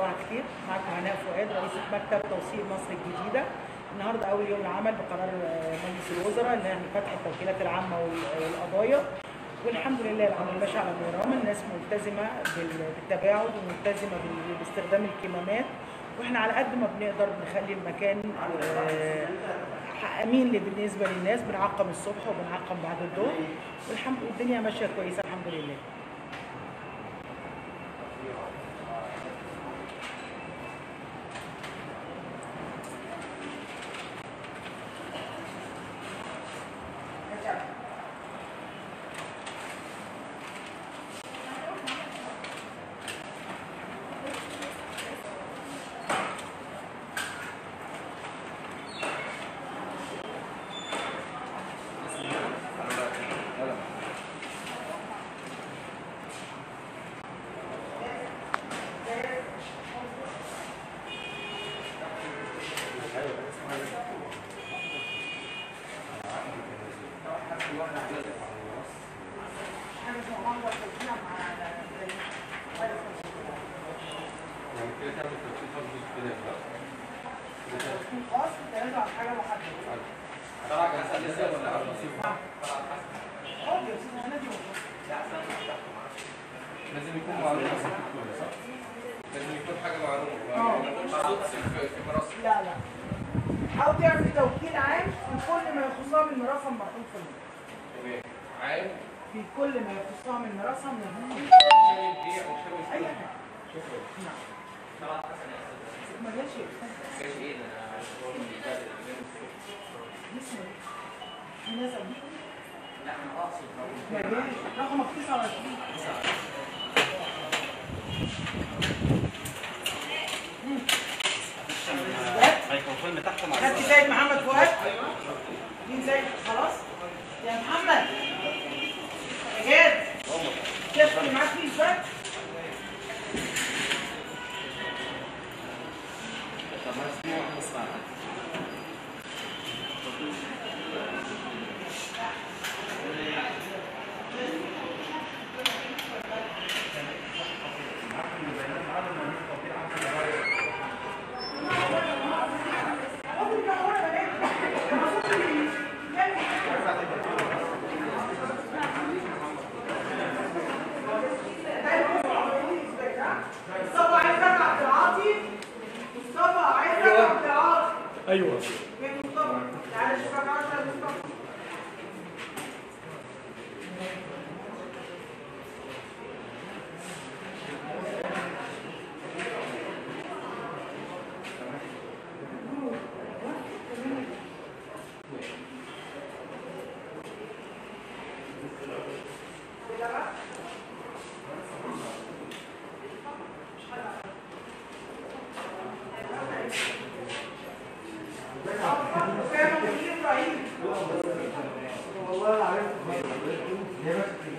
صباح الخير معكم هناء فؤاد رئيسة مكتب توصيل مصر الجديدة النهارده أول يوم العمل بقرار آه، مجلس الوزراء إن احنا فتح التوكيلات العامة وال- والقضايا والحمد لله العمل ماشي على مرام الناس ملتزمة بال- بالتباعد وملتزمة بال- باستخدام الكمامات واحنا على قد ما بنقدر نخلي المكان آه، امين بالنسبه للناس بنعقم الصبح وبنعقم بعد الظهر والحمد لله الدنيا ماشيه كويسه الحمد لله يعني كده تعمل ترتيب خاص بالكلام خاص بتعملوا على حاجه محدده طبعا هسأل ازاي ولا على الرصيف اه يا استاذ هنادي والله. لازم يكون معروف رصيف الكل صح؟ لازم يكون حاجة معروفة اه. ما نقولش صوت في في مراسم لا لا او تعمل توكيل عام في كل ما يخصها من مرافق محطوط في المية. تمام عام في كل ما يخصها من مرافق من شامل بيع وشامل اي كل حاجه شكرا نعم ما جاش يا استاذ كاش ايه ده انا شغل من بدري لسه في ناس قبليكم لا انا اقصد ما جاش رقمك 29 الميكروفون بتاعكم على خدت زايد محمد فؤاد مين زايد خلاص يا محمد يا جاد شفت اللي معاك مين ازاي طب مسموع اسمع مصطفى عايزك عبد العاطي مصطفى عايزك عبد العاطي ايوه فين مصطفى تعالى اشوفك عشان مصطفى كانوا مدير ابراهيم والله عارف